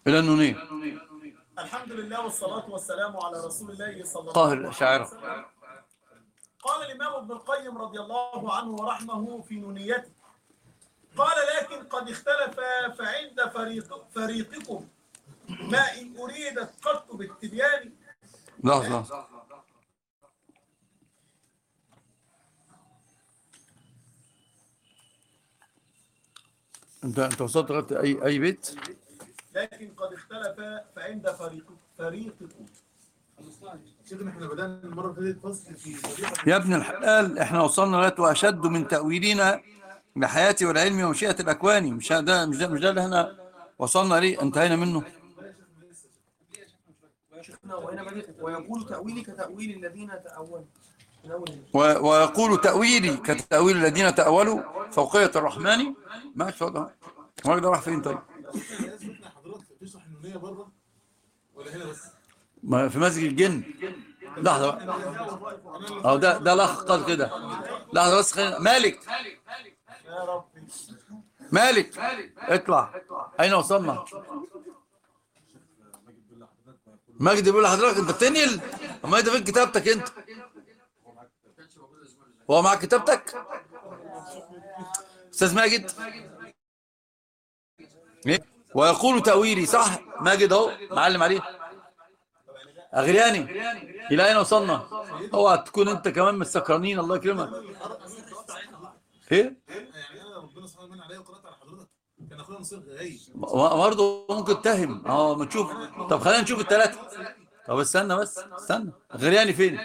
إلى النونية الحمد لله والصلاة والسلام على رسول الله صلى الله طاهر عليه الأشاعرة. وسلم قال الإمام ابن القيم رضي الله عنه ورحمه في نونيته قال لكن قد اختلف فعند فريق فريقكم ما إن أريدت قط بالتبيان لحظة لحظة انت انت وصلت لغايه اي اي بيت لكن قد اختلف فعند فريق فريقكم شيخنا احنا بدأنا المرة اللي فاتت فصل في طريقة يا ابن الحلال احنا وصلنا لغايه واشد من تاويلنا لحياتي والعلم ومشيئه الاكوان مش ده مش ده مش ده اللي احنا وصلنا ليه انتهينا منه شيخنا وهنا بدأ ويقول تأويلي كتأويل الذين تأولوا من أول هنا. و- ويقول تاويلي كتاويل الذين تاولوا فوقيه الرحمن ما اتفضل الراجل ده راح فين طيب شيخنا حضرتك بتشرح النونية بره ولا هنا بس؟ ما في مسجد الجن لحظه بقى اهو ده ده الاخ قال كده لحظه بس خلينا مالك يا ربي مالك اطلع اين وصلنا مجدي بيقول لحضرتك انت بتنقل اما انت فين كتابتك انت هو معك كتابتك استاذ ماجد إيه؟ ويقول تأويلي صح ماجد اهو معلم عليه اغرياني الى اين وصلنا اوعى تكون انت كمان من السكرانين الله يكرمك ايه يعني انا ربنا سبحانه وتعالى عليا وقرأت على حضرتك كان اخويا نصير غايب برضه ممكن تهم اه ما تشوف طب خلينا نشوف الثلاثه طب استنى بس استنى غرياني فين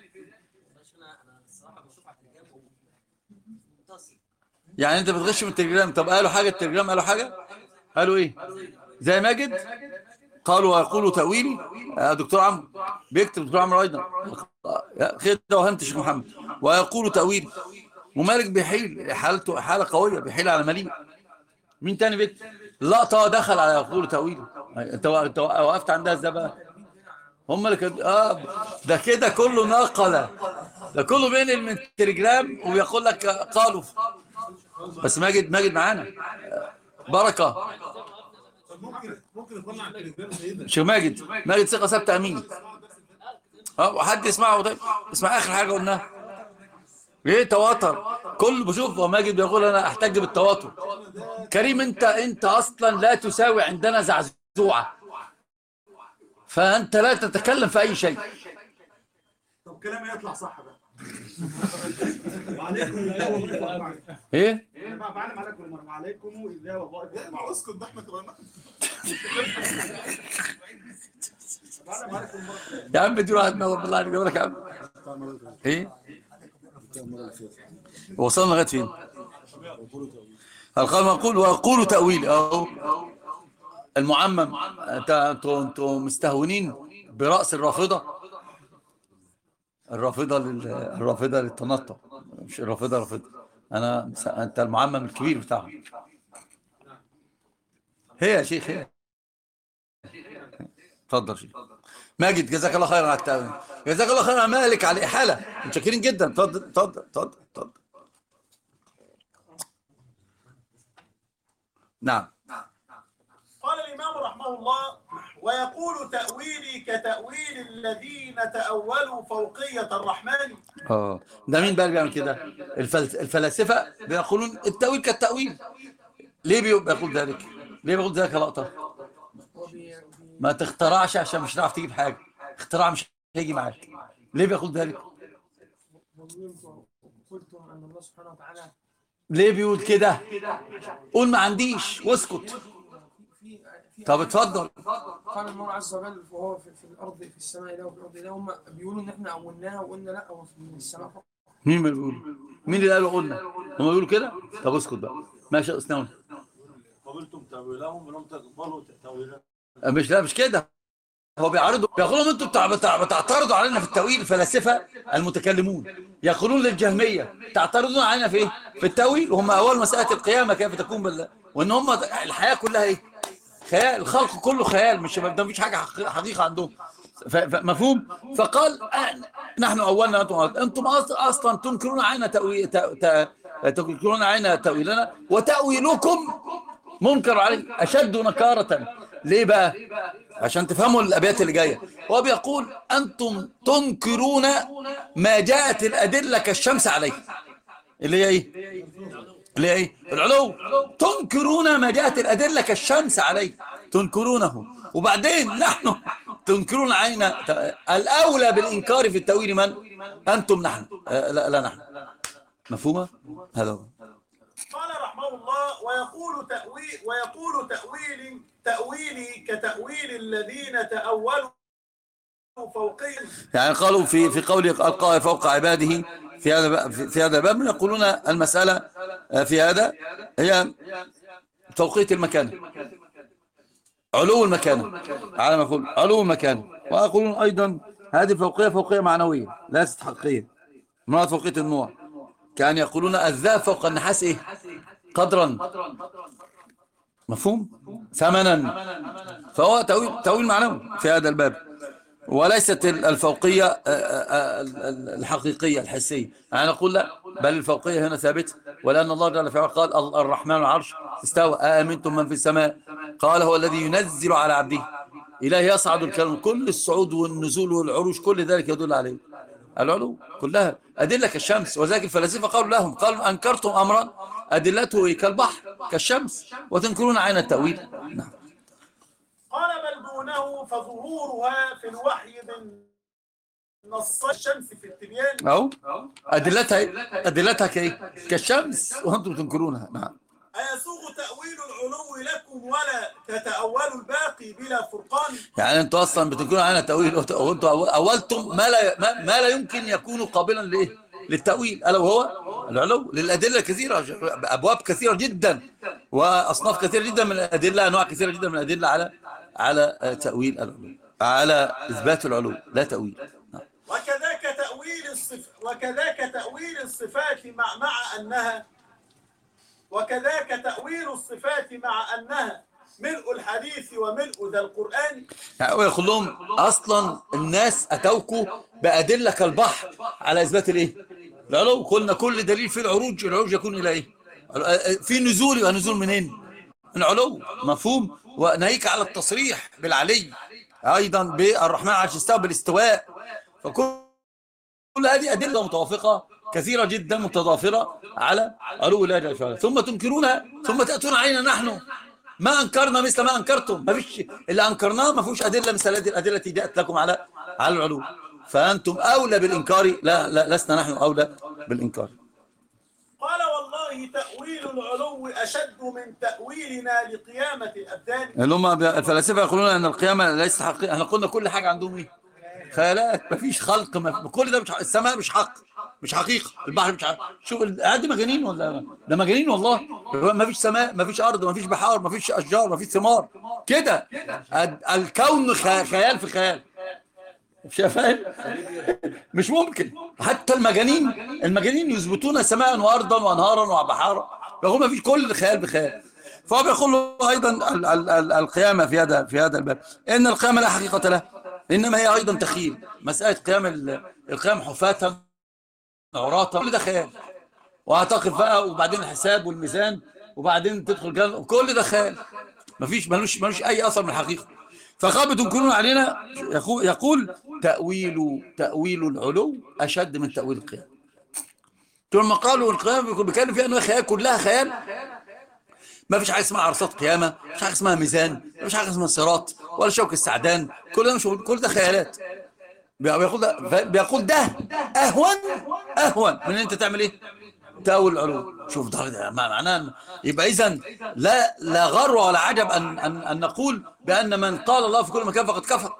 يعني انت بتغش من التليجرام طب قالوا حاجه التليجرام قالوا حاجه قالوا ايه زي ماجد قالوا ويقولوا تاويلي آه دكتور عمرو بيكتب دكتور عمرو ايضا آه، خير ده وهمت شيخ محمد ويقولوا تاويلي ومالك بيحيل حالته حاله قويه بيحيل على مليء مين تاني بيكتب لقطه دخل على يقول تاويله انت انت وقفت عندها ازاي بقى هم اللي كانوا اه ده كده كله نقله ده كله بينقل من التليجرام ويقول لك قالوا بس ماجد ماجد معانا بركه طب ممكن ممكن يطلع على التليجرام سيدنا شيخ ماجد ماجد ثقه ثابته امين اه وحد يسمعه طيب اسمع اخر حاجه قلناها ايه تواتر كل بشوف هو ماجد بيقول انا احتج بالتواتر كريم انت انت اصلا لا تساوي عندنا زعزوعه فانت لا تتكلم في اي شيء طب كلامي يطلع صح بقى ايه بعلم عليكم المرة عليكم إذا وظائف لا اسكت ده احنا قرأنا بعلم عليكم المرة يا عم اديله واحد نظر بالله عليك يقول لك يا عم ايه وصلنا لغايه فين القائم يقول ويقول تاويل اهو المعمم انت انتوا انتوا مستهونين براس الرافضه الرافضه لل... الرافضه للتنطع مش الرافضه رافضه انا مس- انت المعمم الكبير بتاعهم هي يا شيخ هي اتفضل شيخ ماجد جزاك الله خيرا على التأويل جزاك الله خيرا يا مالك على الإحالة متشكرين جدا اتفضل اتفضل اتفضل اتفضل نعم قال الإمام رحمه الله ويقول تأويلي كتأويل الذين تأولوا فوقية الرحمن اه ده مين بقى اللي بيعمل كده الفلس... الفلاسفة بيقولون التأويل كالتأويل ليه بي- بيقول ذلك ليه بيقول ذلك يا لقطة هو بي- بي- ما تخترعش عشان مش هتعرف تجيب حاجة اختراع مش هيجي معاك ليه بيقول ذلك وأنتم قلتم أن الله سبحانه وتعالى ليه بيقول كده قول ما عنديش واسكت في في طب اتفضل قال الله عز وجل وهو في, في الأرض في السماء له وفي الأرض له هم بيقولوا إن إحنا أولناها وقلنا لا هو في السماء فقط مين اللي بيقول مين اللي قالوا قلنا هم بيقولوا كده طب اسكت بقى ماشي يا اسنان قبلتم تأويلهم ولم تقبلوا تأويلهم مش لا مش كده هو بيعرضوا بيقولوا انتوا بتاع بتاع بتعترضوا علينا في التأويل الفلاسفة المتكلمون يقولون للجهمية تعترضون علينا في ايه في التأويل وهم أول مسألة القيامة كيف تكون بالله وإن هم الحياة كلها ايه خيال الخلق كله خيال مش ده مفيش حاجة حقيقة حقيقة عندهم ف- ف- مفهوم فقال آه، نحن أولنا أنتم أول. أنتم أص- أصلا تنكرون علينا تأويل تنكرون علينا تأويلنا وتأويلكم منكر عليه أشد نكارة ليه بقى عشان تفهموا الابيات اللي جايه هو بيقول انتم تنكرون ما جاءت الادله كالشمس عليه اللي هي ايه اللي هي ايه العلو تنكرون ما جاءت الادله كالشمس عليه تنكرونه وبعدين نحن تنكرون علينا الاولى بالانكار في التاويل من انتم نحن آه، لا لا نحن مفهومه هذا هو قال رحمه الله ويقول تأويل ويقول تأويل تأويلي كتأويل الذين تأولوا فوقي يعني قالوا في في قول ألقى فوق عباده في هذا في في هذا الباب يقولون المسألة آه، في هذا هي توقيت المكان علو المكان على ما أقول علو المكان ويقولون أيضا هذه فوقية فوقية معنوية ليست حقيقية مراد فوقية النوع كان يقولون الذهب فوق النحاس إيه قدرا مفهوم ثمنا فهو تأويل, تأويل معنوي في هذا الباب وليست الفوقية آه، آه، آه، الحقيقية الحسية يعني نقول لا بل الفوقية هنا ثابتة ولأن الله جل في علاه قال ال- الرحمن العرش استوى آمنتم من في السماء قال هو الذي ينزل على عبده إليه يصعد الكلام كل الصعود والنزول والعروج كل ذلك يدل عليه العلو كلها أدلة كالشمس وذلك الفلاسفة قالوا لهم قالوا أنكرتم أمرا أدلته إيه؟ كالبحر كالشمس وتنكرون عين التأويل نعم قال بل دونه فظهورها في الوحي من نص الشمس في التبيان أو أدلتها إيه؟ أدلتها كإيه؟ كالشمس وأنتم تنكرونها نعم أيسوغ تأويل العلو لكم ولا تتأولوا الباقي بلا فرقان يعني أنتوا أصلا بتنكرون عنها تأويل وأنتوا أول- أولتم ما لا ما, ما لا يمكن يكون قابلا لإيه؟ للتأويل ألا وهو العلو للأدلة كثيرة أبواب كثيرة جدا وأصناف كثيرة جدا من الأدلة أنواع كثيرة جدا من الأدلة على على آه، تأويل العلو على إثبات العلو لا تأويل نعم. وكذاك تأويل الصف وكذاك تأويل الصفات مع مع أنها وكذاك تأويل الصفات مع أنها ملء الحديث وملء ذا القرآن يعني هو يقول لهم اصلا الناس اتوكوا بادله كالبحر على اثبات الايه العلو قلنا كل دليل في العروج العروج يكون الى ايه في نزول ونزول منين من علو مفهوم وناهيك على التصريح بالعلي ايضا بالرحمن على استوى بالاستواء فكل كل هذه ادله متوافقه كثيره جدا متضافره على علو الله جل وعلا ثم تنكرونها ثم تاتون علينا نحن ما انكرنا مثل ما انكرتم ما فيش اللي انكرناه ما فيهوش ادله مثل هذه الادله التي جاءت لكم على على العلو فانتم اولى بالانكار لا, لا لسنا نحن اولى بالانكار قال والله تأويل العلو أشد من تأويلنا لقيامة الأبدان اللي هم الفلاسفه يقولون ان القيامه ليست حقيقه احنا قلنا كل حاجه عندهم ايه خيالات ما فيش خلق ما كل ده مش ح- السماء مش حق مش حقيقه البحر مش حق شوف ال- دي مجانين ولا ده مجانين والله ما فيش سماء ما فيش ارض ما فيش بحار ما فيش اشجار ما فيش ثمار كده ال- الكون خ- خيال في خيال مش فاهم مش ممكن حتى المجانين المجانين يثبتون سماء وارضا وانهارا وبحارا يقول ما فيش كل خيال بخيال فهو بيقول له ايضا ال- ال- ال- القيامه في هذا في هذا الباب ان القيامه لا حقيقه لها انما هي ايضا تخيل مساله قيام ال- القيام حفاة عراة كل ده خيال وهتقف بقى وبعدين الحساب والميزان وبعدين تدخل جنة كل ده خيال مفيش ملوش ملوش اي اثر من الحقيقه فقام تنكرون علينا يقول, يقول تاويل تاويل العلو اشد من تاويل القيام ثم قالوا القيام بيكون بيتكلم فيها انها خيال كلها خيال ما فيش حاجه اسمها عرصات قيامه مش حاجه اسمها ميزان مش حاجه اسمها صراط ولا شوك السعدان كل ده مش كل ده خيالات بيقول ده بيقول ده اهون اهون من ان انت تعمل ايه تاول العلو شوف ده ده ما معناه يبقى اذا لا لا غر ولا عجب ان ان ان نقول بان من قال الله في كل مكان فقد كفر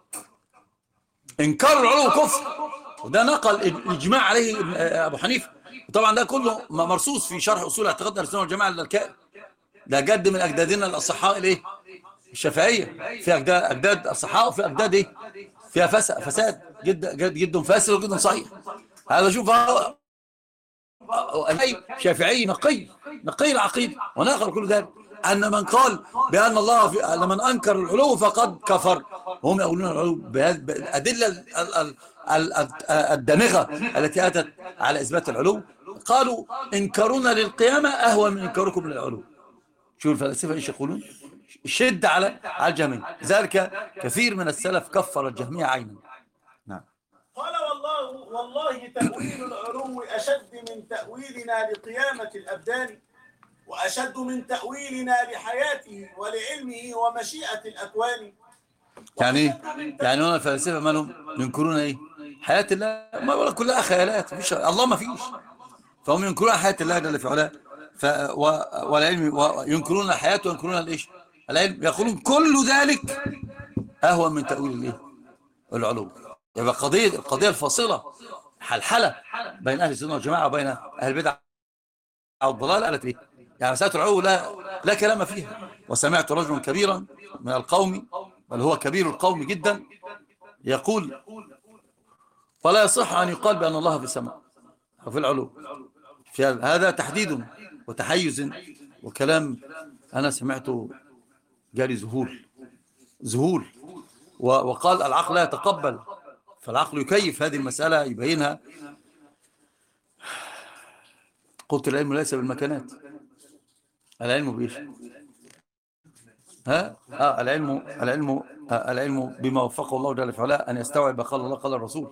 انكار العلو كفر وده نقل الاجماع عليه ابن- ابو حنيفه طبعا ده كله مرصوص في شرح اصول اعتقاد اهل السنه والجماعه للكائن ده جد من اجدادنا الاصحاء الايه الشافعيه في اجداد اجداد الصحاء وفي اجداد ايه فيها فساد فساد جد جد جد فاسد وجد صحيح هذا شوف هو- أي شافعي نقي نقي العقيدة ونقل كل ذلك أن من قال بأن الله في أن من أنكر العلو فقد كفر وهم يقولون العلو بهذه- بالأدلة ال- ال- ال- ال- الدامغة التي أتت على إثبات العلو قالوا إنكارنا للقيامة أهون من إنكاركم للعلو شو الفلاسفة إيش يقولون شد على على الجهمية ذلك كثير من السلف كفر الجهمية عينا قال والله والله تأويل العلو أشد من تأويلنا لقيامة الأبدان وأشد من تأويلنا لحياته ولعلمه ومشيئة الأكوان يعني ايه؟ يعني هنا الفلاسفه مالهم ينكرون ايه حياه الله ما ولا كلها خيالات مفيش الله ما فيش فهم ينكرون حياه الله جل في علاه ف و... والعلم وينكرون حياته وينكرون الايش العلم يقولون كل ذلك اهون من تاويل الايه العلوم يبقى قضيه القضيه الفاصله حلحله بين اهل السنه والجماعه وبين اهل البدع او الضلال قالت ايه يعني مساله العلو لا لا كلام فيها وسمعت رجلا كبيرا من القوم بل هو كبير القوم جدا يقول ولا يصح أن يقال بأن الله في السماء أو في العلو في هذا- هذا تحديد وتحيز وكلام أنا سمعته جالي ذهول ذهول و- وقال العقل لا يتقبل فالعقل يكيف هذه المسألة يبينها قلت العلم ليس بالمكانات العلم بإيش ها آه العلم العلم آه العلم بما وفقه الله جل وعلا ان يستوعب قال الله قال الرسول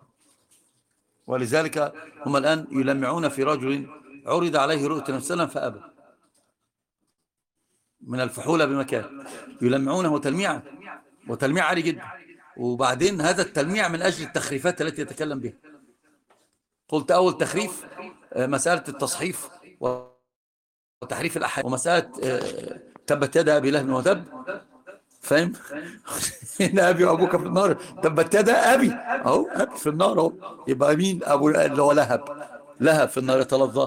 ولذلك هم الان يلمعون في رجل عرض عليه رؤيه النبي صلى الله عليه وسلم فابى من الفحوله بمكان يلمعونه تلميعا وتلميع عالي جدا وبعدين هذا التلميع من اجل التخريفات التي يتكلم بها قلت اول تخريف آه، مساله التصحيف و- وتحريف الاحاديث ومساله آه، تبت يد ابي لهب وتب فاهم ان ابي وابوك في النار تبت يد ابي اهو ابي في النار اهو يبقى مين ابو اللي هو لهب لهب في النار يتلظى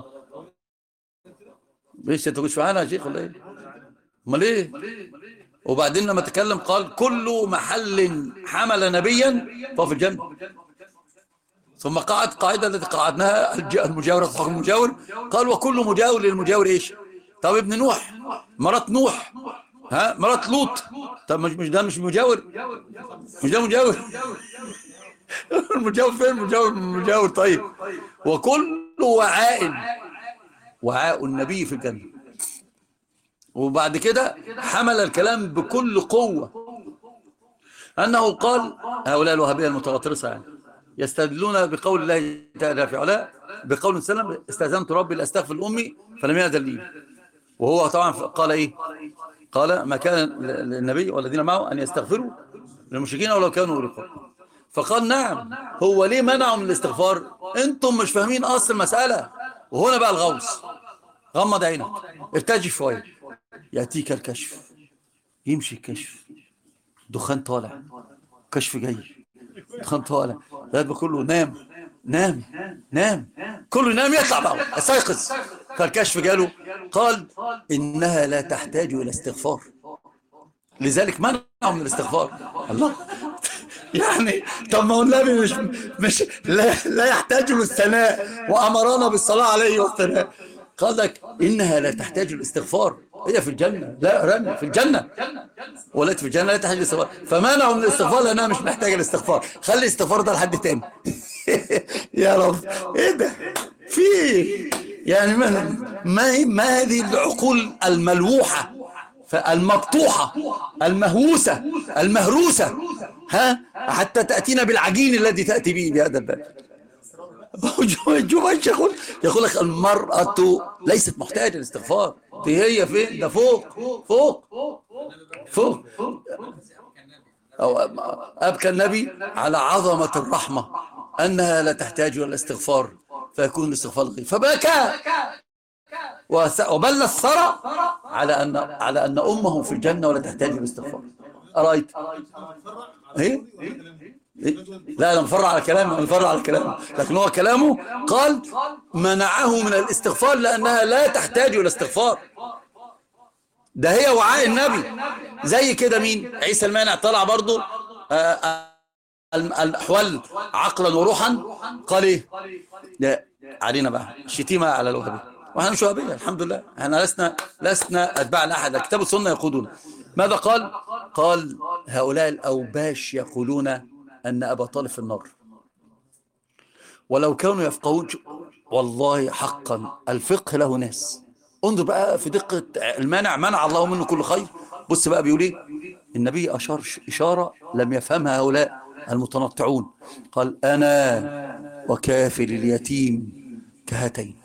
ليش انت مش معانا يا شيخ ولا ايه امال ايه وبعدين لما تكلم قال كل محل حمل نبيا فهو في الجنه ثم قعد قاعده التي قعدناها الج- المجاور حكم المجاور قال وكل مجاور للمجاور ايش طب ابن نوح مرات نوح ها مرات لوط طب مش مش ده مش مجاور مش ده مجاور المجاور فين المجاور المجاور طيب وكل وعاء وعاء النبي في الجنة وبعد كده حمل الكلام بكل قوة أنه قال هؤلاء الوهابية المتغطرسة يعني يستدلون بقول الله تعالى في علاء بقول سلم استأذنت ربي لأستغفر لأمي فلم يأذن لي وهو طبعا قال ايه قال ما كان للنبي والذين معه ان يستغفروا للمشركين ولو كانوا اولي قربى فقال نعم هو ليه منعوا من الاستغفار انتم مش فاهمين اصل المساله وهنا بقى الغوص غمض عينك ارتجي شويه ياتيك الكشف يمشي الكشف دخان طالع كشف جاي دخان طالع القلب كله نام نام نام كله ينام يطلع بقى استيقظ فالكشف جاله قال إنها لا تحتاج إلى استغفار لذلك منعوا من الاستغفار الله يعني طب ما هو النبي مش مش لا, لا يحتاج للثناء وأمرنا بالصلاة عليه والثناء قال لك إنها لا تحتاج الاستغفار هي في الجنة لا رن في الجنة ولكن في الجنة لا تحتاج الاستغفار فمنعوا من الاستغفار لأنها مش محتاجة الاستغفار خلي الاستغفار ده لحد تاني يا رب ايه ده في إيه؟ يعني ما ما هي- ما هذه العقول الملوحة المبطوحة المهووسة المهروسة ها حتى تأتينا بالعجين الذي تأتي به بهذا الباب جمعش يقول يقول لك المرأة ليست محتاجة للاستغفار دي هي فين ده فوق فوق فوق أو أبكى النبي على عظمة الرحمة أنها لا تحتاج إلى الاستغفار فيكون الاستغفار غير فبكى وس- وبل الثرى على أن على أن أمه في الجنة ولا تحتاج إلى الاستغفار أرأيت إيه؟ إيه؟ لا أنا مفرع على كلامه مفرع على كلامه لكن هو كلامه قال منعه من الاستغفار لأنها لا تحتاج إلى استغفار ده هي وعاء النبي زي كده مين عيسى المانع طلع برضو آه، آه، الم- الأحوال عقلا وروحا قال ايه لا علينا بقى شتيمة على الوهابية واحنا مش وهابية الحمد لله احنا لسنا لسنا أتباع لأحد الكتاب والسنة يقودون ماذا قال قال هؤلاء الأوباش يقولون أن أبا طالب في النار ولو كانوا يفقهون ش- والله حقا الفقه له ناس انظر بقى في دقة المانع منع الله منه كل خير بص بقى بيقول ايه النبي اشار ش- اشاره لم يفهمها هؤلاء المتنطعون قال انا وكافل اليتيم كهاتين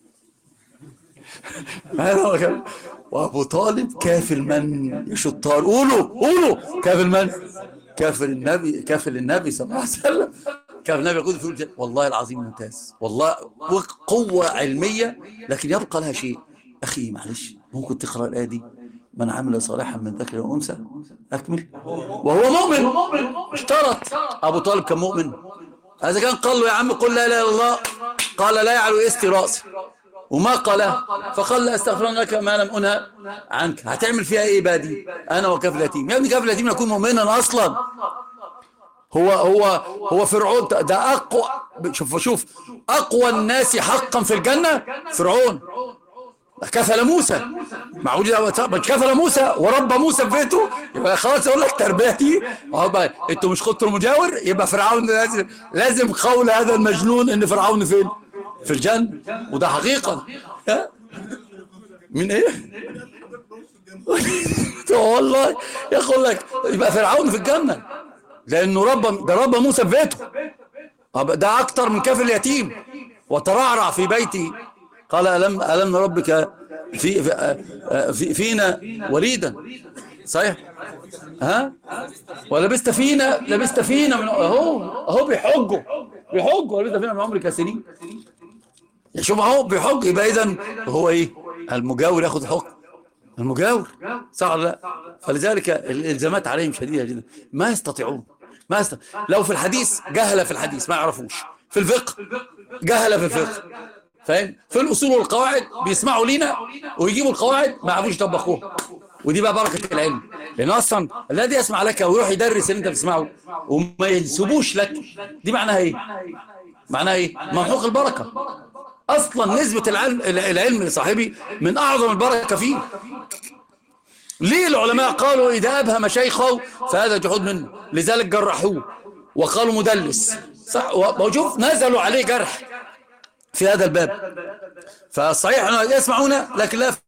انا وكافل وابو طالب كافل من يشطار قولوا قولوا كافل من كافل النبي كافل النبي صلى الله عليه وسلم كافل النبي يقول في الجنة. والله العظيم ممتاز والله قوة علمية لكن يبقى لها شيء أخي معلش ممكن تقرأ الآية دي من عمل صالحا من ذكر أو أنثى أكمل وهو مؤمن اشترط أبو طالب كان مؤمن هذا كان قال له يا عم قل لا إله إلا الله قال لا يعلو يستي رأسي وما قال فقال لا استغفر لك ما لم انهى عنك هتعمل فيها ايه بقى دي انا وكافل يتيم يا ابني كافل يتيم يكون مؤمنا اصلا هو هو هو فرعون ده- ده اقوى شوف شوف اقوى الناس حقا في الجنه فرعون كفل موسى معقول ده ما كفل موسى وربى موسى في بيته يبقى خلاص اقول لك تربيتي اهو بقى انتوا مش خدتوا المجاور يبقى فرعون لازم لازم قول هذا المجنون ان فرعون فين؟ في الجنه وده حقيقه ها؟ من ايه؟ والله يقول لك يبقى فرعون في الجنه لانه ربى ده ربى موسى في بيته طب ده اكتر من كافل اليتيم وترعرع في بيتي قال الم الم نربك في في في فينا وليدا صحيح ها ولبست فينا لبست فينا من اهو اهو بيحجوا بيحجوا ولبست فينا من عمرك سنين شوف اهو بيحج يبقى اذا هو ايه المجاور ياخذ حكم المجاور صح ولا لا فلذلك الالزامات عليهم شديده جدا ما يستطيعون ما يست... لو في الحديث جهل في الحديث ما يعرفوش في الفقه جهل في الفقه فاهم في الاصول والقواعد بيسمعوا لينا ويجيبوا القواعد ما يعرفوش يطبقوها ودي بقى بركه العلم لان اصلا الذي يسمع لك ويروح يدرس اللي انت بتسمعه وما ينسبوش لك دي معناها ايه معناها ايه ممحوق البركه اصلا نسبه العلم العلم لصاحبي من اعظم البركه فيه ليه العلماء قالوا إذا أبهم شيخه فهذا جحود منه لذلك جرحوه وقالوا مدلس صح وشوف نزلوا عليه جرح في هذا الباب فالصحيح أنه يسمعون لكن لا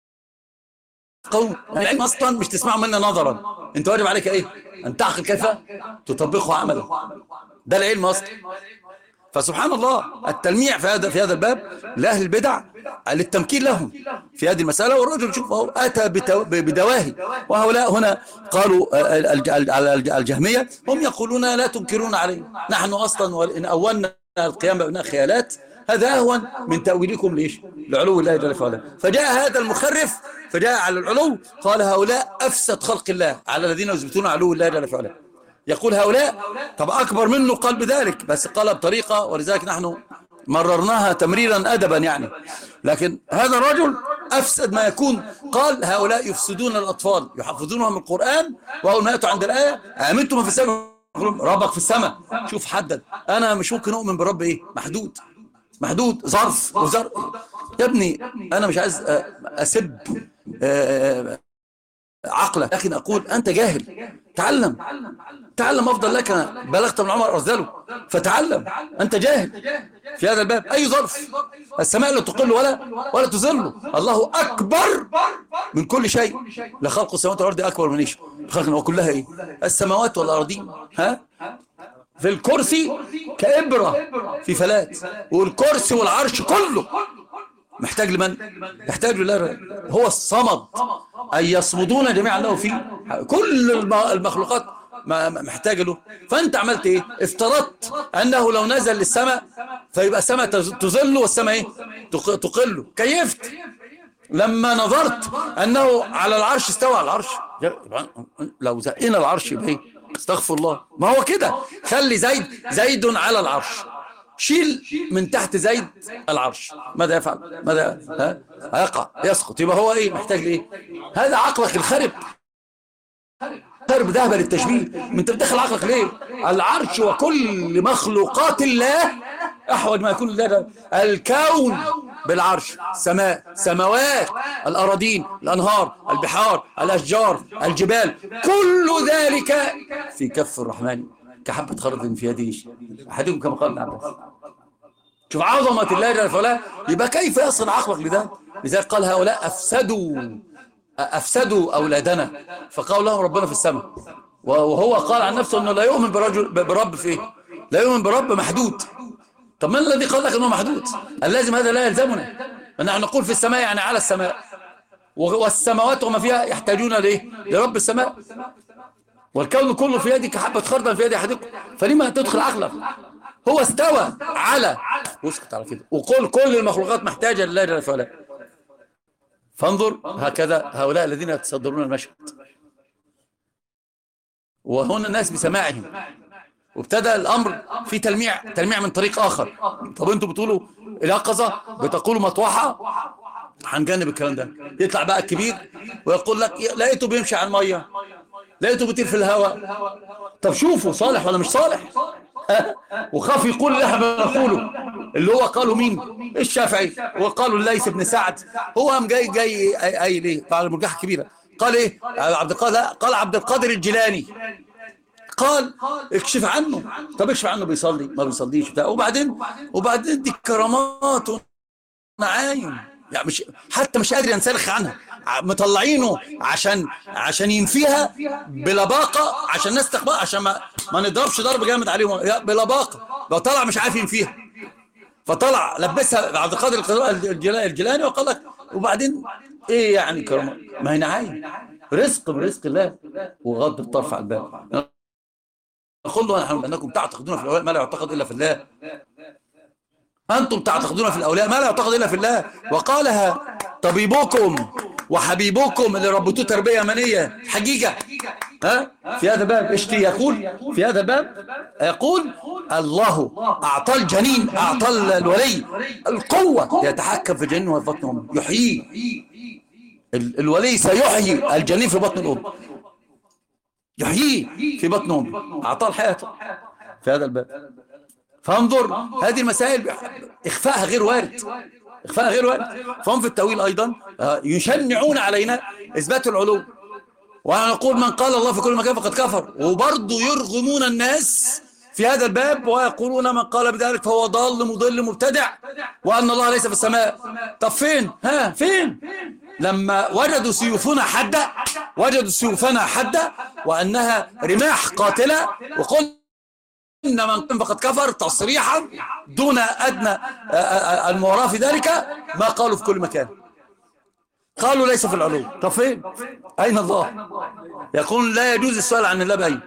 قوم العلم أصلا مش تسمعوا منا نظرا أنت واجب عليك إيه أن تعقل كيف تطبقه عملا ده العلم أصلا فسبحان الله التلميع في هذا في هذا الباب لاهل البدع للتمكين لهم في هذه المساله والرجل شوف هو اتى بتو- بدواهي وهؤلاء هنا قالوا الج- الج- الجهميه هم يقولون لا تنكرون علينا نحن اصلا وان اولنا القيام بابناء خيالات هذا اهون من تاويلكم ليش؟ لعلو الله جل وعلا فجاء هذا المخرف فجاء على العلو قال هؤلاء افسد خلق الله على الذين يثبتون علو الله جل وعلا يقول هؤلاء طب أكبر منه قال بذلك بس قال بطريقة ولذلك نحن مررناها تمريرا أدبا يعني لكن هذا الرجل أفسد ما يكون قال هؤلاء يفسدون الأطفال يحفظونهم القرآن وأول ما يأتوا عند الآية آمنتم في السماء يقولون ربك في السماء شوف حدد أنا مش ممكن أؤمن برب إيه محدود محدود ظرف وظرف يا ابني أنا مش عايز أ- أسب أ- عقلك لكن أقول أنت جاهل تعلم تعلم أفضل لك أنا بلغت من عمر أرذله فتعلم أنت جاهل في هذا الباب أي ظرف السماء لا تقل ولا ولا تظل الله أكبر من كل شيء لخلق السماوات والأرض أكبر من إيش خلقنا وكلها إيه السماوات والأرضين ها في الكرسي كإبرة في فلات والكرسي والعرش كله محتاج لمن يحتاج لله هو الصمد أي يصمدون جميعا له فيه كل الم- المخلوقات ما- ما- محتاجة له فأنت عملت إيه افترضت أنه لو نزل للسماء فيبقى السماء تز- تظل والسماء إيه تق- تقل كيفت لما نظرت أنه على العرش استوى على العرش يبقى لو زقنا العرش يبقى إيه استغفر الله ما هو كده خلي زيد زيد على العرش شيل من تحت زيد العرش ماذا يفعل ماذا ها هيقع يسقط يبقى هو ايه محتاج لايه هذا عقلك الخرب خرب ذهب للتشبيه من انت بتدخل عقلك ليه العرش وكل مخلوقات الله احوج ما يكون الله الكون بالعرش سماء سماوات الاراضين الانهار البحار الاشجار الجبال كل ذلك في كف الرحمن كحبة خرد في يده احدكم كما قال ابن عباس شوف عظمة الله جل وعلا يبقى كيف يصل عقلك لذلك لذلك قال هؤلاء أفسدوا افسدوا اولادنا فقال لهم ربنا في السماء وهو قال عن نفسه انه لا يؤمن برجل برب في ايه لا يؤمن برب محدود طب من الذي قال لك انه محدود اللازم هذا لا يلزمنا نحن نقول في السماء يعني على السماء والسماوات وما فيها يحتاجون لايه لرب السماء والكون كله في يدك حبة خردل في يد أحدكم فلما تدخل عقلك هو استوى على واسكت على كده وقل كل المخلوقات محتاجة لله جل في علاه فانظر هكذا هؤلاء الذين يتصدرون المشهد وهنا الناس بسماعهم وابتدى الامر في تلميع تلميع من طريق اخر طب انتوا بتقولوا اليقظه بتقولوا مطوحه هنجنب الكلام ده يطلع بقى الكبير ويقول لك لقيته بيمشي على الميه لقيته بيطير في الهواء طب شوفوا صالح ولا مش صالح ها؟ وخاف يقول اللي احنا بنقوله اللي هو قالوا مين الشافعي وقالوا الليث بن سعد هو قام جاي جاي قايل ايه بعد المرجحه الكبيره قال ايه عبد القادر لا، قال عبد القادر الجيلاني قال اكشف عنه طب اكشف عنه بيصلي ما بيصليش بتاع وبعدين وبعدين دي كرامات ونعايم يعني مش حتى مش قادر ينسلخ عنها ع- مطلعينه عشان عشان ينفيها بلباقه عشان الناس تقبل عشان ما, ما نضربش ضرب جامد عليهم يا بلباقه لو طلع مش عارف ينفيها فطلع لبسها عبد القادر الجيلاني الجيلاني وقال لك وبعدين ايه يعني كرامات ما هي نعايم رزق برزق الله وغض الطرف على الباب نقول له نحن انكم تعتقدون في الاولياء ما لا يعتقد الا في الله انتم تعتقدون في الاولياء ما لا يعتقد الا في الله وقالها طبيبكم وحبيبكم اللي ربطوه تربيه يمنيه حقيقه ها في هذا الباب ايش يقول في هذا الباب يقول الله اعطى الجنين اعطى الولي القوه يتحكم في الجنين وفي بطن امه يحييه ال- الولي سيحيي الجنين في بطن الام يحييه في بطن امه اعطاه الحياه في هذا الباب فانظر هذه المسائل اخفائها غير وارد اخفائها غير وارد فهم في التأويل ايضا آه، يشنعون علينا اثبات العلو ونقول من قال الله في كل مكان فقد كفر وبرضه يرغمون الناس في هذا الباب ويقولون من قال بذلك فهو ضال مضل مبتدع وان الله ليس في السماء طب فين ها فين لما وجدوا سيوفنا حادة وجدوا سيوفنا حادة وانها رماح قاتلة وقل إن من قام فقد كفر تصريحا دون أدنى آه، آه، الموراة في ذلك ما قالوا في كل مكان قالوا ليس في العلو طب فين أين الله يقول لا يجوز السؤال عن الله بأين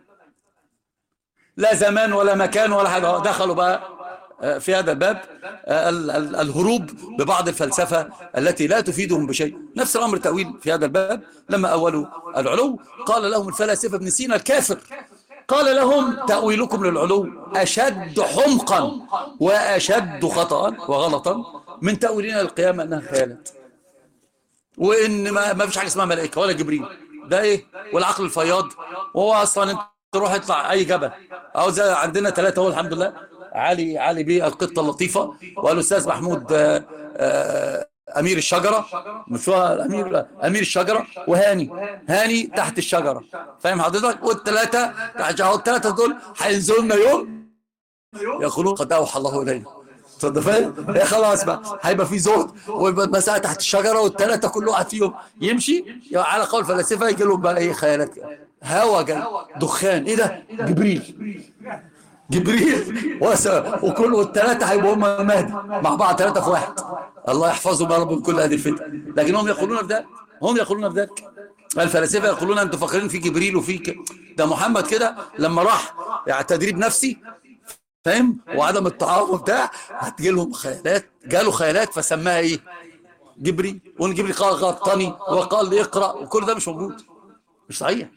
لا زمان ولا مكان ولا حاجة دخلوا بقى آه، في هذا الباب آه، ال- ال- الهروب ببعض الفلسفة التي لا تفيدهم بشيء نفس الأمر تأويل في هذا الباب لما أولوا العلو قال لهم الفلاسفة ابن سينا الكافر قال لهم تأويلكم للعلو أشد حمقا وأشد خطأ وغلطا من تأويلنا للقيامة أنها خيالات وإن ما, ما فيش حاجة اسمها ملائكة ولا جبريل ده إيه والعقل الفياض وهو أصلا أنت تروح يطلع أي جبل أو زي عندنا ثلاثة هو الحمد لله علي علي بيه القطة اللطيفة والأستاذ محمود آه، آه، أمير الشجرة مش هو الأمير أمير الشجرة وهاني هاني تحت الشجرة فاهم حضرتك والثلاثة تحت اهو الثلاثة دول هينزلوا لنا يوم يقولون قد أوحى الله إلينا تصدق فاهم؟ إيه خلاص بقى هيبقى في زهد ويبقى المساء تحت الشجرة والثلاثة كل واحد فيهم يمشي يبقى على قول الفلاسفة يجي لهم بقى إيه خيالات هوا جاي دخان إيه ده؟ جبريل جبريل وس... وكل والثلاثة هيبقوا هم المهدي مع بعض ثلاثة في واحد الله يحفظهم يا رب من كل هذه الفتن لكن هم يقولون في ذلك هم يقولون في ذلك الفلاسفة يقولون انتوا فاكرين في جبريل وفي ك... ده محمد كده لما راح يعني تدريب نفسي فاهم وعدم الطعام وبتاع هتجي لهم خيالات جاله خيالات فسماها ايه جبريل وان جبريل قال غطني وقال لي اقرا وكل ده مش موجود مش صحيح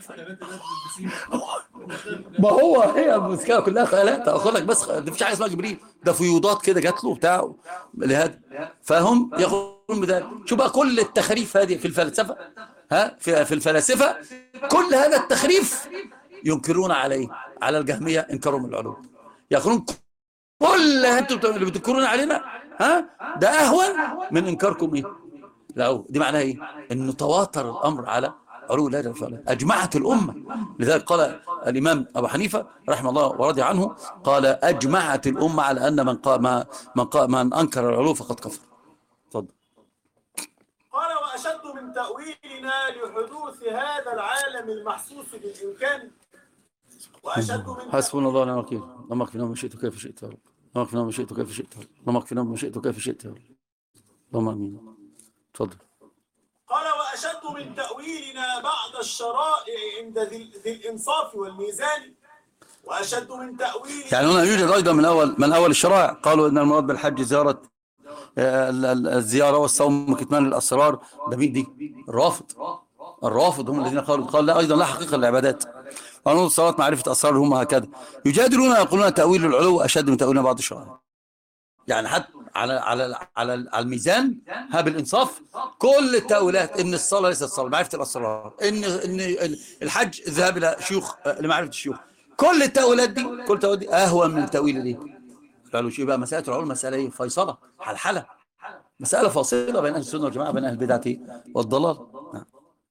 ما هو هي المشكله كلها خيالات اقول لك بس ده مفيش حاجه اسمها جبريل ده فيوضات كده جات له بتاع لهذا فهم يقولون بذلك شو بقى كل التخريف هذه في الفلسفه ها في في الفلاسفه كل هذا التخريف ينكرون عليه على الجهميه انكارهم العلو يقولون كل انتم اللي بتنكرون علينا ها ده اهون من انكاركم ايه لا دي معناها ايه انه تواتر الامر على علو الله جل وعلا اجمعت الامه لذلك قال الامام ابو حنيفه رحمه الله ورضي عنه قال اجمعت الامه على ان من قام من قام من انكر العلو فقد كفر اتفضل قال وأشد من تأويلنا لحدوث هذا العالم المحسوس بالإمكان وأشد من حسبنا الله ونعم الوكيل اللهم اغفر لنا ما شئت وكيف شئت يا رب اللهم اغفر لنا ما شئت وكيف شئت يا رب اللهم اغفر لنا ما شئت وكيف شئت يا رب اللهم امين اتفضل قال وأشد من تأويلنا بعض الشرائع عند ذي ذي الإنصاف والميزان وأشد من تأويل يعني هنا يوجد ايضا من اول من اول الشرائع قالوا ان المراد بالحج زياره آه، ال- ال- الزياره والصوم كتمان الاسرار ده مين دي؟ الرافض الرافض هم الذين قالوا قال لا ايضا لا حقيقه للعبادات قانون الصلاه معرفه اسرار هم هكذا يجادلون يقولون تاويل العلو اشد من تاويل بعض الشرائع يعني حتى على على على على الميزان ها بالانصاف كل التاويلات ان الصلاه ليست صلاه معرفه الاسرار ان ان الحج الذهاب الى شيوخ آه، لمعرفه الشيوخ كل التاويلات دي كل التاويلات دي اهون من التاويل الايه؟ قالوا شو بقى مساله العلم مساله ايه فيصله حلحله مساله فاصله بين اهل السنه والجماعه بين اهل البدعه والضلال نعم.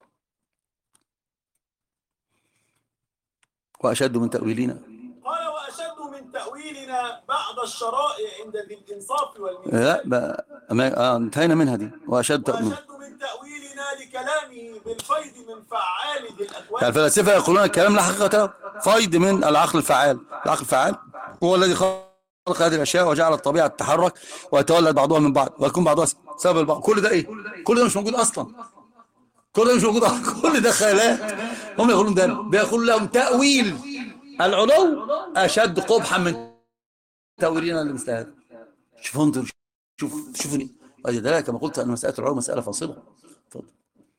واشد من تاويلنا قال وأشد من تأويلنا بعض الشرائع عند ذي الإنصاف والميزان لا بقى ما آه انتهينا منها دي واشد تأويل وأشد من تأويلنا لكلامه بالفيض من فعال ذي يعني الأكوان الفلاسفه يقولون الكلام لا حقيقه له فيض من العقل الفعال العقل الفعال هو الذي خلق هذه الاشياء وجعل الطبيعه تتحرك ويتولد بعضها من بعض ويكون بعضها سبب البعض كل ده ايه كل ده مش موجود اصلا كل ده مش موجود أصلاً. كل ده خيالات هم يقولون ده بيقولون لهم تاويل العلو اشد قبحا من تاويلنا لمثل هذا شوفوا انتم شوف شوفوا ولذلك كما قلت ان مساله العلو مساله فاصله اتفضل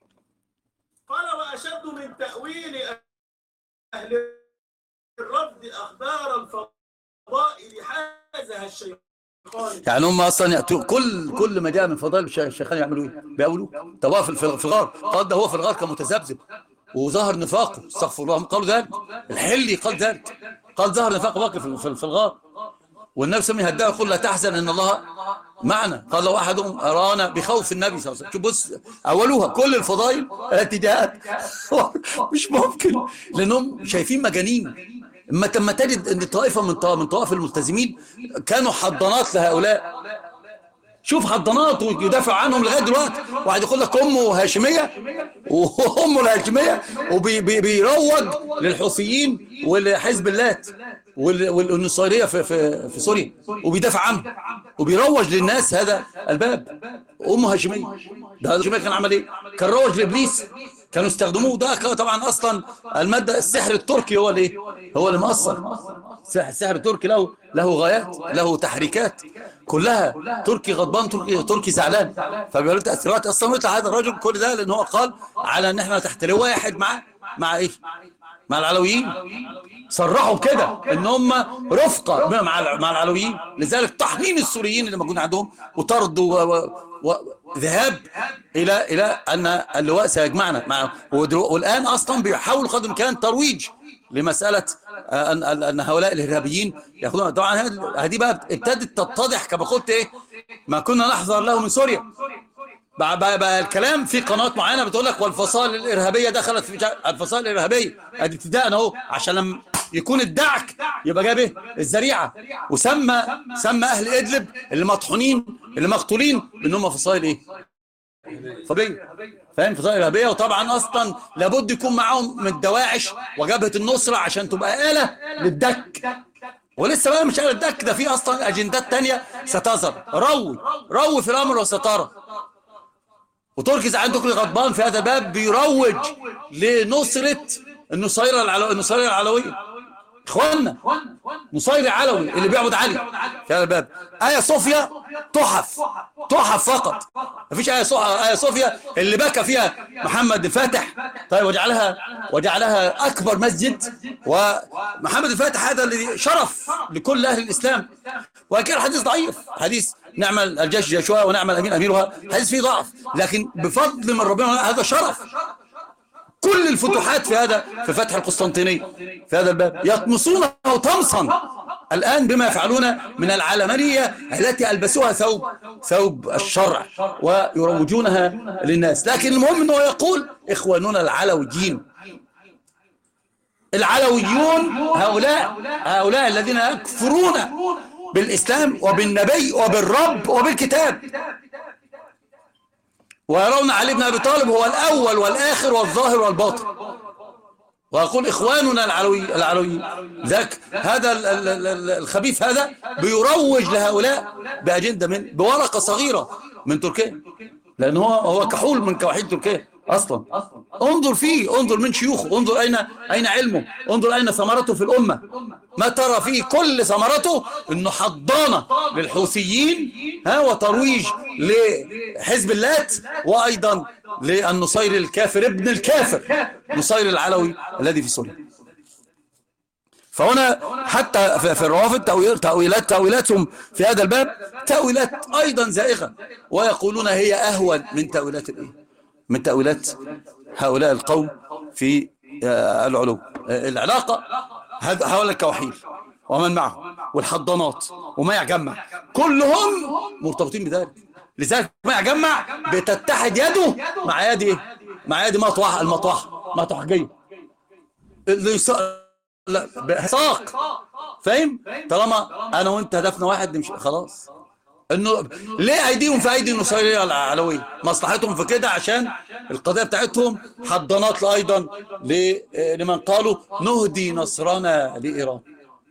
قال وأشد من تأويل أهل الرد أخبار الفضائل حازها الشيطان يعني هم اصلا ياتوا كل كل ما جاء من فضائل الش- الشيخان يعملوا ايه؟ بيقولوا طواف في في الغار قال ده هو في الغار كان متذبذب وظهر نفاقه استغفر الله هم قالوا ذلك الحلي قال ذلك قال ظهر نفاق بكر في في- في الغار والنبي صلى الله عليه وسلم يقول لا تحزن ان الله معنا قال لو احدهم ارانا بخوف النبي صلى الله عليه وسلم شوف بص اولوها كل الفضائل التي جاءت مش ممكن لانهم شايفين مجانين اما لما تجد ان طائفه من طوائف من طوائف الملتزمين كانوا حضانات لهؤلاء شوف حضانات ويدافع عنهم لغايه دلوقتي واحد يقول لك امه هاشميه وامه الهاشميه وبيروج للحوثيين ولحزب اللات وال- والنصيريه في في في سوريا وبيدافع عنهم وبيروج للناس هذا الباب امه هاشميه ده هاشميه كان عمل ايه؟ كان روج لابليس كانوا استخدموه ده كان طبعا اصلا الماده السحر التركي هو اللي إيه؟ هو اللي مأثر السحر السحر التركي له له غايات له تحريكات كلها تركي غضبان تركي تركي زعلان فبيقول له تاثيرات اصلا يطلع هذا الرجل كل ده لان هو قال على ان احنا تحت لواء واحد مع مع ايه؟ مع العلويين صرحوا بكده ان هم رفقه مع الع- مع العلويين لذلك تحميم السوريين اللي موجودين عندهم وطرد و- و- وذهاب الى الى ان اللواء سيجمعنا مع ودرو- والان اصلا بيحاولوا قدر الامكان ترويج لمساله آه، ان ان أن هؤلاء الارهابيين ياخذون طبعا هذه- هذه بقى ابتدت تتضح كما قلت ايه ما كنا نحذر له من سوريا بقى, بقى, بقى الكلام في قنوات معينه بتقول لك والفصائل الارهابيه دخلت في جا- الفصائل الارهابيه ادي ابتداء اهو عشان لما يكون الدعك يبقى جاب ايه الذريعه وسمى سمى اهل ادلب اللي مطحونين اللي مقتولين ان هم فصائل ايه فضيه فاهم فصائل ارهابيه وطبعا اصلا لابد يكون معاهم من الدواعش وجبهه النصره عشان تبقى اله للدك ولسه بقى مش آلة الدك ده في اصلا اجندات تانية ستظهر روي روي في الامر وسترى وتركي زعلان تركي غضبان في هذا الباب بيروج لنصرة النصيرة العلو... النصيرة العلوية اخوانا نصيري علوي اللي بيعبد علي في هذا الباب آية صوفيا تحف تحف فقط مفيش آية صوفيا آية صوفيا اللي بكى فيها محمد الفاتح طيب وجعلها وجعلها أكبر مسجد ومحمد الفاتح هذا الذي شرف لكل أهل الإسلام وكان الحديث ضعيف حديث نعمل الجيش جيشها ونعمل الأمين أميرها حديث فيه ضعف لكن بفضل من ربنا هذا شرف كل الفتوحات في هذا في فتح القسطنطينية في هذا الباب يطمسونه طمسا الآن بما يفعلون من العلمانية التي ألبسوها ثوب ثوب الشرع ويروجونها للناس لكن المهم أنه يقول إخواننا العلويين العلويون هؤلاء هؤلاء الذين يكفرون بالإسلام وبالنبي وبالرب وبالكتاب ويرون علي بن ابي طالب هو الاول والاخر والظاهر والباطن ويقول اخواننا العلوي العلوي ذاك هذا ال- ال- ال- ال- الخبيث هذا بيروج لهؤلاء باجنده من بورقه صغيره من تركيا لان هو هو كحول من كواحيل تركيا اصلا انظر فيه انظر من شيوخه انظر اين اين علمه انظر اين ثمرته في الامه ما ترى فيه كل ثمرته انه حضانه للحوثيين ها وترويج لحزب اللات وايضا للنصير الكافر ابن الكافر نصير العلوي الذي في سوريا فهنا حتى في في الروافض تأويل- تأويلات تأويلاتهم في هذا الباب تأويلات أيضا زائغة ويقولون هي أهون من تأويلات الإيه؟ من تأويلات هؤلاء القوم في آه، العلو آه، العلاقة هذا- هؤلاء الكواحيل ومن معه والحضانات وما يجمع كلهم مرتبطين بذلك لذلك ما يجمع بتتحد يده مع يد ايه؟ مع يد مطوح المطوح مطوحجيه اللي يص... لا بساق فاهم طالما انا وانت هدفنا واحد نمشي خلاص انه ليه ايديهم في ايدي النصيريه العلويه مصلحتهم في كده عشان القضيه بتاعتهم حضانات ايضا ل- لمن قالوا نهدي نصرنا لايران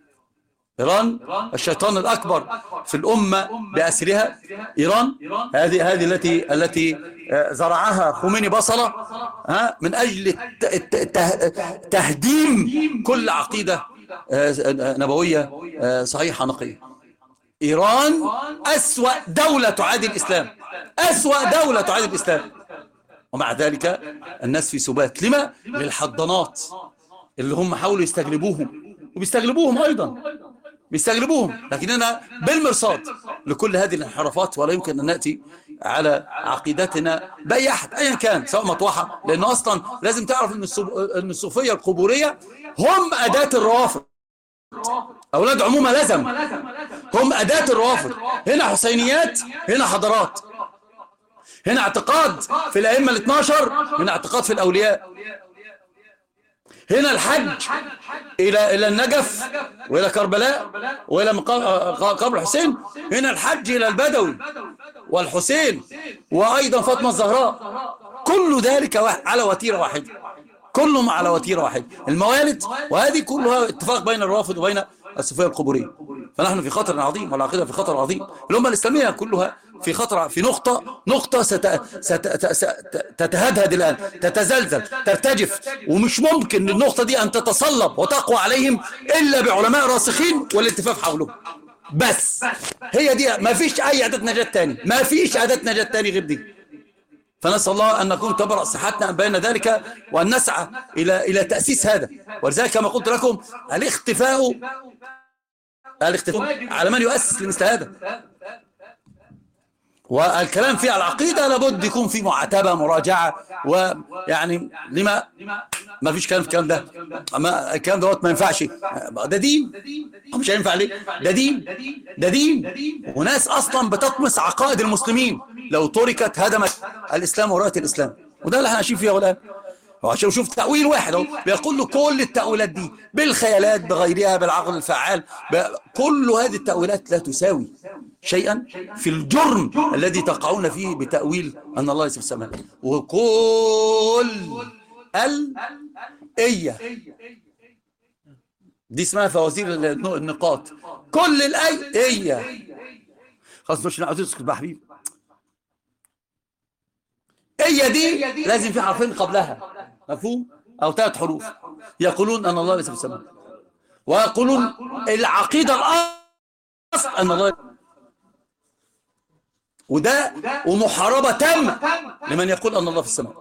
ايران الشيطان الاكبر في الامه باسرها ايران هذه هذه التي التي آه، زرعها خميني بصله ها من اجل الت- الت- الت- تهديم كل عقيده آه، نبويه آه، صحيحه نقيه إيران أسوأ دولة تعادي الإسلام أسوأ دولة تعادي الإسلام ومع ذلك الناس في سبات لما؟ للحضانات اللي هم حاولوا يستغلبوهم وبيستغلبوهم أيضا بيستغلبوهم لكننا بالمرصاد لكل هذه الانحرافات ولا يمكن أن نأتي على عقيدتنا بأي أحد أيا كان سواء مطوحة لأنه أصلا لازم تعرف أن الصوف- أن الصوفية القبورية هم أداة الروافض أولاد عمومة لزم هم أداة الروافض هنا حسينيات هنا حضارات هنا اعتقاد في الأئمة ال 12 هنا اعتقاد في الأولياء هنا الحج إلى إلى النجف وإلى كربلاء وإلى مقام- قبر الحسين هنا الحج إلى البدوي والحسين وأيضا فاطمة الزهراء كل ذلك واحد على وتيرة واحدة كلهم على وتيرة واحدة الموالد وهذه كلها اتفاق بين الرافض وبين الصوفية القبورية فنحن في خطر عظيم والعقيدة في خطر عظيم الأمة الإسلامية كلها في خطر في نقطة نقطة ست ست ست تتهدهد الآن تتزلزل ترتجف ومش ممكن النقطة دي أن تتصلب وتقوى عليهم إلا بعلماء راسخين والالتفاف حولهم بس هي دي ما فيش أي أداة نجاة تاني ما فيش أداة نجاة تاني غير دي فنسأل الله أن نكون تبرأ صحتنا أن بين ذلك وأن نسعى إلى إلى تأسيس هذا ولذلك كما قلت لكم الاختفاء الاختفاء على من يؤسس لمثل هذا والكلام في العقيدة لابد يكون في معاتبة مراجعة ويعني لما ما فيش كلام في الكلام ده ما الكلام دوت ما ينفعش ده دين مش هينفع ليه ده دين ده دين وناس اصلا بتطمس عقائد المسلمين لو تركت هدمت الاسلام ورأت الاسلام وده اللي احنا عايشين فيه الان وعشان شوف تأويل واحد اهو بيقول له كل التأويلات دي بالخيالات بغيرها بالعقل الفعال ب- كل هذه التأويلات لا تساوي شيئا في الجرم الذي تقعون فيه بتأويل أن الله يسمى السماء وكل ال إيه دي اسمها فوازير الن- النقاط كل الأي إيه خلاص مش عاوز تسكت بقى يا حبيبي هي دي لازم في حرفين قبلها مفهوم او ثلاث حروف يقولون ان الله ليس في السماء ويقولون العقيده الاصل ان الله وده ومحاربه تامه لمن يقول ان الله في السماء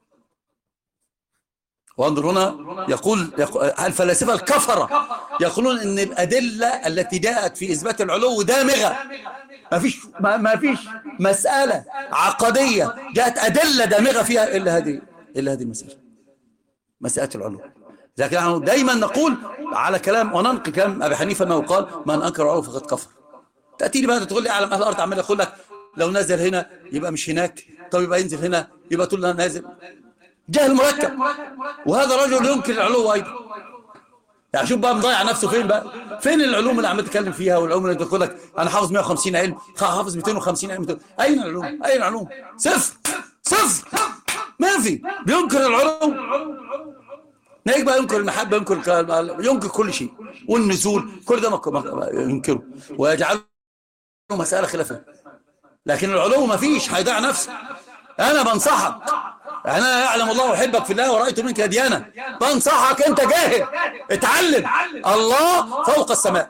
وانظر هنا يقول, يقول الفلاسفه الكفره يقولون ان الادله التي جاءت في اثبات العلو دامغه ما فيش ما ما فيش مسألة عقدية جاءت أدلة دامغة فيها إلا هذه إلا هذه المسألة مسألة العلو لكن نحن دايما نقول على كلام وننقل كلام أبي حنيفة أنه قال من أنكر العلو فقد كفر تأتي لي بقى تقول لي أعلم أهل الأرض عمال يقول لك لو نزل هنا يبقى مش هناك طب يبقى ينزل هنا يبقى تقول لنا نازل جهل مركب وهذا رجل ينكر العلو أيضا يعني شوف بقى مضيع نفسه فين بقى فين العلوم اللي عمال تتكلم فيها والعلوم اللي تقول لك انا حافظ 150 علم حافظ 250 علم اين العلوم اين العلوم صفر صفر ما في بينكر العلو نيجي بقى ينكر المحبة ينكر الكلام- ينكر كل شيء والنزول كل ده ما- ما- ينكره ويجعله مسألة خلافية لكن العلو ما فيش هيضيع نفسه انا بنصحك انا يعلم الله احبك في الله ورأيت منك ديانة بنصحك انت جاهل اتعلم الله فوق السماء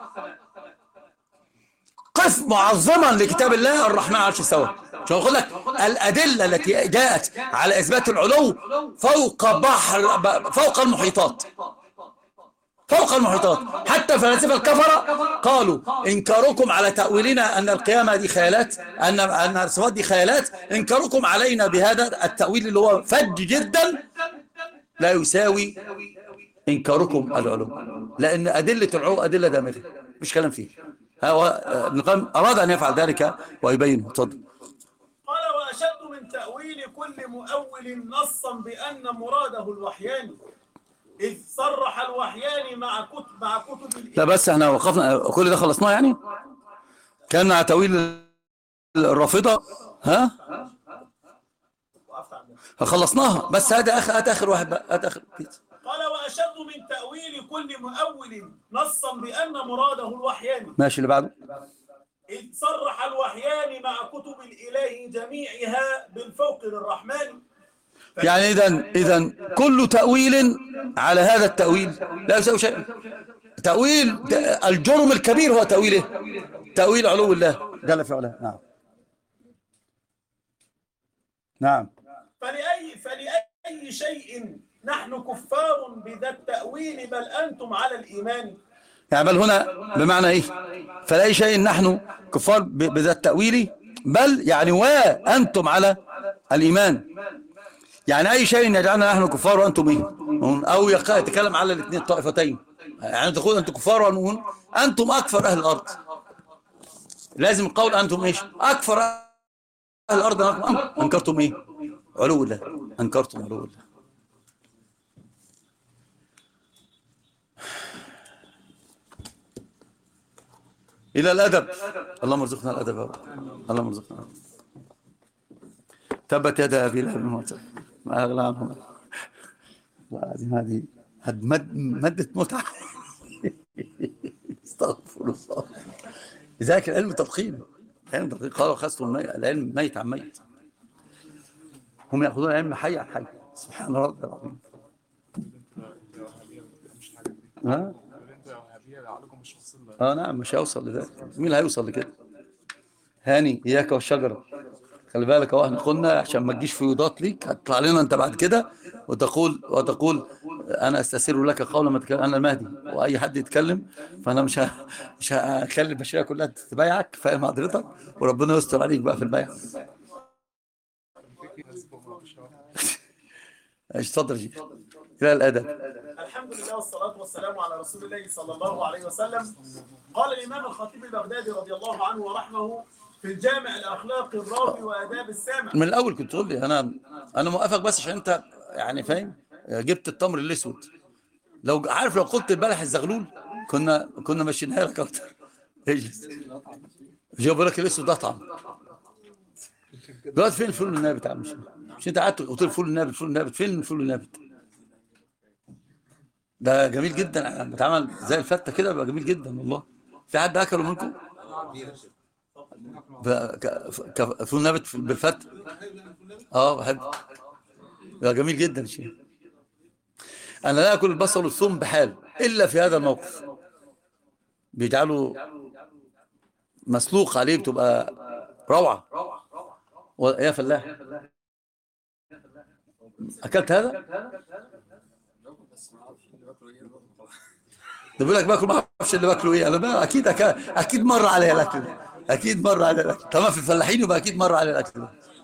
قف معظما لكتاب الله الرحمن على العرش استوى شو اقول لك الادله التي جاءت على اثبات العلو فوق بحر فوق المحيطات فوق المحيطات حتى الفلاسفه الكفره قالوا انكاركم على تاويلنا ان القيامه دي خيالات ان ان الصفات دي خيالات انكاركم علينا بهذا التاويل اللي هو فج جدا لا يساوي انكاركم العلو لان ادله العلو ادله دامغه مش كلام فيه هو ابن القيم اراد ان يفعل ذلك ويبينه اتفضل قال وأشد من تأويل كل مؤول نصا بأن مراده الوحيان إذ صرح الوحيان مع كتب مع كتب لا بس احنا وقفنا كل ده خلصناه يعني كان على تاويل الرافضه ها وقفت عندها. خلصناها بس هذا اخر هات اخر واحد بقى هات اخر قال وأشد من تأويل كل مؤول نصا بأن مراده الوحيان ماشي اللي بعده إذ صرح الوحيان مع كتب الإله جميعها بالفوق للرحمن يعني اذا اذا كل تاويل على هذا التاويل لا يساوي شيء تاويل الجرم الكبير هو تاويله تاويل علو الله جل في علاه نعم نعم فلأي فلأي شيء نحن كفار بذا التأويل بل أنتم على الإيمان يعني بل هنا بمعنى ايه فلا أي شيء نحن كفار ب- بذا التأويل بل يعني وأنتم على الإيمان يعني أي شيء يجعلنا نحن كفار وأنتم إيه أو يق- يتكلم على الاثنين الطائفتين يعني تقول أنتم كفار ونقول أنتم أكفر أهل الأرض لازم القول أنتم إيش أكفر أهل الأرض أنكم أنكرتم إيه علو الله أنكرتم علو الله إلى الأدب اللهم ارزقنا الأدب يا رب اللهم ارزقنا الأدب تبت يد أبي لهب وتب ما أغلى عنه وهذه هذه هذه مد مادة متعة استغفر الله لذلك العلم تلقين العلم تلقين قالوا خسروا المي... العلم ميت عن ميت هم يأخذون العلم حي عن حي سبحان ربي العظيم ها؟ اه نعم مش هيوصل لذلك مين اللي هيوصل لكده هاني اياك والشجره خلي بالك اهو احنا قلنا عشان ما تجيش فيوضات ليك هتطلع لنا انت بعد كده وتقول وتقول انا استسير لك قولا ما تكلم انا المهدي واي حد يتكلم فانا مش ه... مش هخلي البشريه كلها تبايعك فاهم حضرتك وربنا يستر عليك بقى في البيع ايش اتفضل يا شيخ الى الادب الحمد لله والصلاة والسلام على رسول الله صلى الله عليه وسلم قال الإمام الخطيب البغدادي رضي الله عنه ورحمه في الجامع الأخلاقي الراوي وآداب السامع من الاول كنت تقول لي انا انا موقفك بس عشان انت يعني فاهم جبت التمر الاسود لو عارف لو قلت البلح الزغلول كنا كنا مشيناها لك اكتر اجلس جاوب لك الاسود اطعم دلوقتي فين الفول النابت يا عم مش مش انت قعدت قلت لي الفول النابت الفول النابت فين الفول النابت ده جميل جدا يعني بيتعمل زي الفته كده بيبقى جميل جدا والله في حد اكله منكم ب- ك- ك- فول نابت في- بالفته اه بحب ده جميل جدا يا شيخ انا لا اكل البصل والثوم بحال الا في هذا الموقف بيجعلوا مسلوق عليه بتبقى روعه و- يا فلاح اكلت هذا ده بيقول لك باكل ما اعرفش اللي باكله ايه انا بقى اكيد أكا... اكيد مر عليا الاكل ده اكيد مر عليا الاكل طالما في الفلاحين يبقى اكيد مر عليا الاكل ده